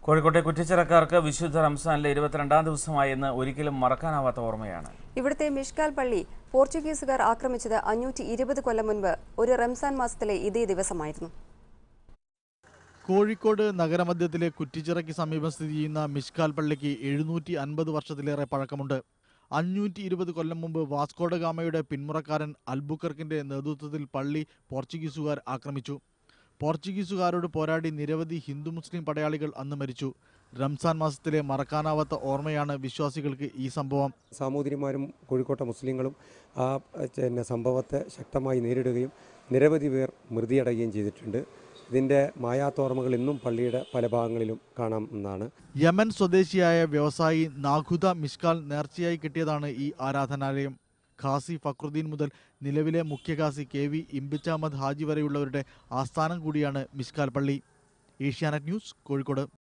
കോഴിക്കോട്ടെ കുറ്റിച്ചിറക്കാർക്ക് വിശുദ്ധ റംസാനിലെ ഇരുപത്തിരണ്ടാം ദിവസമായി ഇന്ന് ഒരിക്കലും മറക്കാനാവാത്ത ഓർമ്മയാണ് ഇവിടുത്തെ മിഷ്കാൽ പള്ളി പോർച്ചുഗീസുകാർ ആക്രമിച്ചത് അഞ്ഞൂറ്റി ഇരുപത് കൊല്ലം മുൻപ് ഒരു റംസാൻ മാസത്തിലെ ഇതേ ദിവസമായിരുന്നു കോഴിക്കോട് നഗരമധ്യത്തിലെ കുറ്റിച്ചിറയ്ക്ക് സമീപം സ്ഥിതി ചെയ്യുന്ന മിഷ്കാൽ പള്ളിക്ക് എഴുന്നൂറ്റി അൻപത് വർഷത്തിലേറെ പഴക്കമുണ്ട് അഞ്ഞൂറ്റി ഇരുപത് കൊല്ലം മുമ്പ് വാസ്കോഡ ഗാമയുടെ പിന്മുറക്കാരൻ അൽബുക്കർക്കിന്റെ നേതൃത്വത്തിൽ പള്ളി പോർച്ചുഗീസുകാർ ആക്രമിച്ചു പോർച്ചുഗീസുകാരോട് പോരാടി നിരവധി ഹിന്ദു മുസ്ലിം പടയാളികൾ അന്ന് മരിച്ചു റംസാൻ മാസത്തിലെ മറക്കാനാവാത്ത ഓർമ്മയാണ് വിശ്വാസികൾക്ക് ഈ സംഭവം സാമൂതിരിമാരും കോഴിക്കോട്ടെ മുസ്ലിങ്ങളും ആ പിന്നെ സംഭവത്തെ ശക്തമായി നേരിടുകയും നിരവധി പേർ മൃതിയടയുകയും ചെയ്തിട്ടുണ്ട് ഇതിൻ്റെ മായാത്തോർമ്മകൾ ഇന്നും പള്ളിയുടെ പല ഭാഗങ്ങളിലും കാണാം എന്നാണ് യമൻ സ്വദേശിയായ വ്യവസായി നാഖുദ മിഷ്കാൽ നേർച്ചയായി കിട്ടിയതാണ് ഈ ആരാധനാലയം ഖാസി ഫക്രുദ്ദീൻ മുതൽ നിലവിലെ മുഖ്യ ഖാസി കെ വി ഇംബിച്ച അഹമ്മദ് ഹാജി വരെയുള്ളവരുടെ ആസ്ഥാനം കൂടിയാണ് മിഷ്കാൽ പള്ളി ഏഷ്യാനെറ്റ് ന്യൂസ് കോഴിക്കോട്